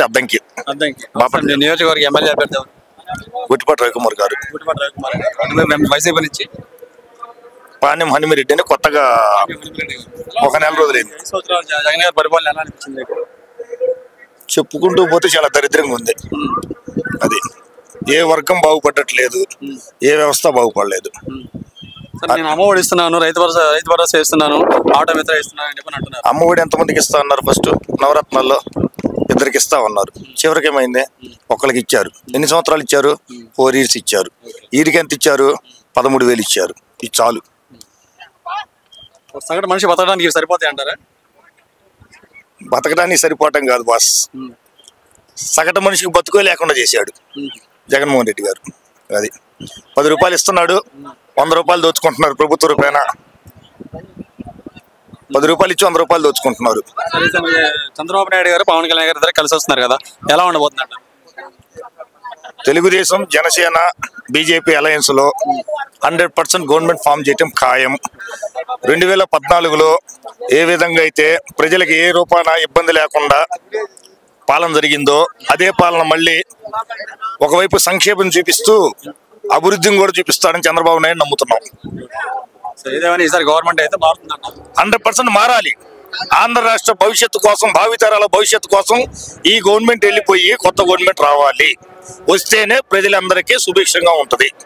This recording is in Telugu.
అద్దంకి అర్థంకి బాపట్ల. మీ నియోజకవర్గ ఎమ్మెల్యే అభ్యర్థి ఎవరు? గుట్టిపాటి రవికుమార్ గారు గుడిపాటి రవికుమార్ గారు. అంటే మేము వైసీపీ నుంచి పాణ్యం హనుమిరెడ్డి అని కొత్తగా ఒక నెల రోజులైంది ఐదు సంవత్సరాలు జ- జగన్ గారి పరిపాలన ఎలా అనిపించింది మీకు? చెప్పుకుంటూ పోతే చాలా దరిద్రంగా ఉంది అది ఏ వర్గం బాగుపడట్లేదు ఏ వ్యవస్థ బాగుపడలేదు సార్ నేను అమ్మఒడి ఇస్తున్నాను రైతు భరోసా రైతు భరోసా ఇస్తున్నాను ఆటో మిత్ర ఇస్తున్నాను అని చెప్పని అంటున్నారు అమ్మఒడి ఎంతమందికి ఇస్తా అన్నారు ఫస్ట్ నవరత్నాల్లో ఇద్దరికి ఇస్తా ఉన్నారు చివరికి ఏమైంది ఒకరికి ఇచ్చారు ఎన్ని సంవత్సరాలు ఇచ్చారు ఫోర్ ఇయర్స్ ఇచ్చారు వీరికి ఎంత ఇచ్చారు పదమూడు వేలు ఇచ్చారు ఇది చాలు ఒక సగటు మనిషి బతకడానికి ఇవి సరిపోతాయి అంటారా బతకడానికి సరిపోవటం కాదు బాస్ సగటు మనిషికి బతుకో లేకుండా చేశాడు జగన్మోహన్ రెడ్డి గారు అది పది రూపాయలు ఇస్తున్నాడు వంద రూపాయలు దోచుకుంటున్నారు ప్రభుత్వ రూపాయన పది రూపాయలు ఇచ్చి వంద రూపాయలు దోచుకుంటున్నారు సరే సార్, ఈ చంద్రబాబు నాయుడు గారు పవన్ కళ్యాణ్ గారు ఇద్దరు కలిసి వస్తున్నారు కదా ఎలా ఉండబోతుంది అంటారు తెలుగుదేశం జనసేన బీజేపీ అలయన్స్ లో హండ్రెడ్ పర్సెంట్ గవర్నమెంట్ ఫామ్ చేయటం ఖాయం రెండు వేల పద్నాలుగులో ఏ విధంగా అయితే ప్రజలకు ఏ రూపాన ఇబ్బంది లేకుండా పాలన జరిగిందో అదే పాలన మళ్ళీ ఒకవైపు సంక్షేమం చూపిస్తూ అభివృద్ధిని కూడా చూపిస్తాడని చంద్రబాబు నాయుడు నమ్ముతున్నాం సో ఏదేమైనా ఈసారి గవర్నమెంట్ అయితే మారుతుంది అంటారు హండ్రెడ్ పర్సెంట్ మారాలి ఆంధ్ర రాష్ట్ర భవిష్యత్తు కోసం భావితరాల భవిష్యత్తు కోసం ఈ గవర్నమెంట్ వెళ్ళిపోయి కొత్త గవర్నమెంట్ రావాలి వస్తేనే ప్రజలందరికీ సుభిక్షంగా ఉంటది